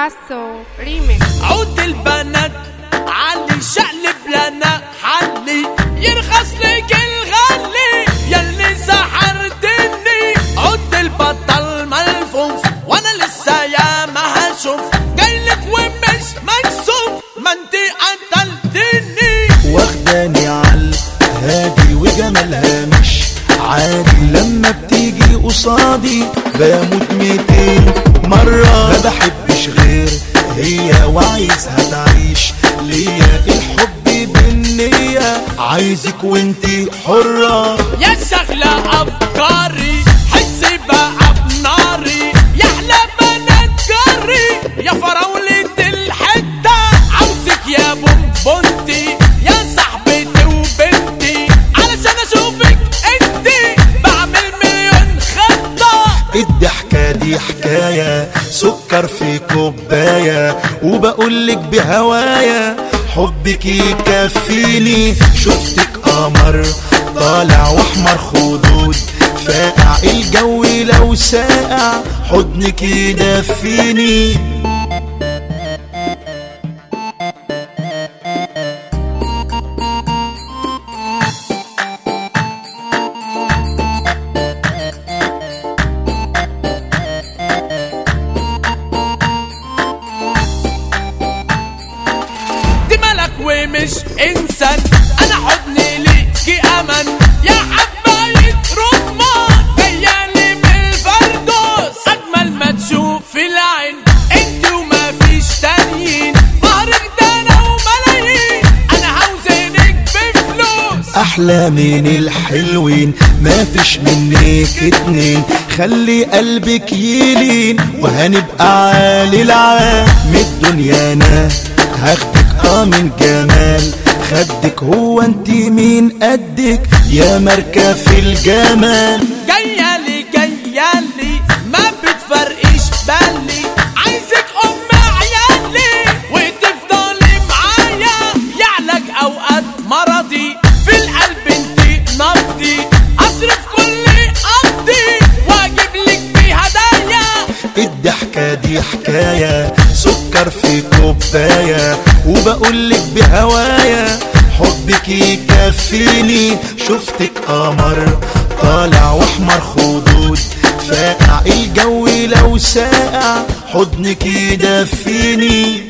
حاسو ريميكس عود البنات علي شقلب لنا حلي يرخص لك الغلي يلي سحرتني عود البطل ملفوف وانا لسه يا ما هشوف جايلك ومش مكسوف ما انت قتلتني واخداني عال هادي وجمالها مش عادي لما بتيجي قصادي بموت ميتين مرة ما بحبش غير هي وعايزها تعيش ليا الحب بالنية عايزك وانتي حرة يا شغلة أفكاري حسي بقى بناري يا أحلى بنات جاري يا فراولة الحتة عاوزك يا بونبونتي يا صاحبتي وبنتي علشان أشوفك انتي بعمل مليون خطة الضحكة دي حكاية سكر في كوباية وبقولك بهوايا حبك يكفيني شفتك قمر طالع واحمر خدود فاقع الجو لو ساقع حضنك يدفيني دي ملك ومش انسان انا حضني ليكي امان يا حباية رمان جايالي من الفردوس اجمل ما تشوف في العين انت وما فيش تانيين مهرك ده انا وملايين انا عاوزينك بفلوس احلى من الحلوين ما فيش منك اتنين خلي قلبك يلين وهنبقى عالي العال من الدنيا انا هاخدك اه من جمال خدك هو انت مين قدك يا مركب في الجمال جايالي جايالي ما بتفرقش بالي عايزك ام عيالي وتفضلي معايا يعلق اوقات مرضي في القلب انت نبضي اصرف كل قبضي واجيب لك بيه هدايا الضحكة دي حكاية سكر في كوباية وبقولك بهوايا حبك يكفيني شفتك قمر طالع واحمر خدود فاقع الجو لو ساقع حضنك يدفيني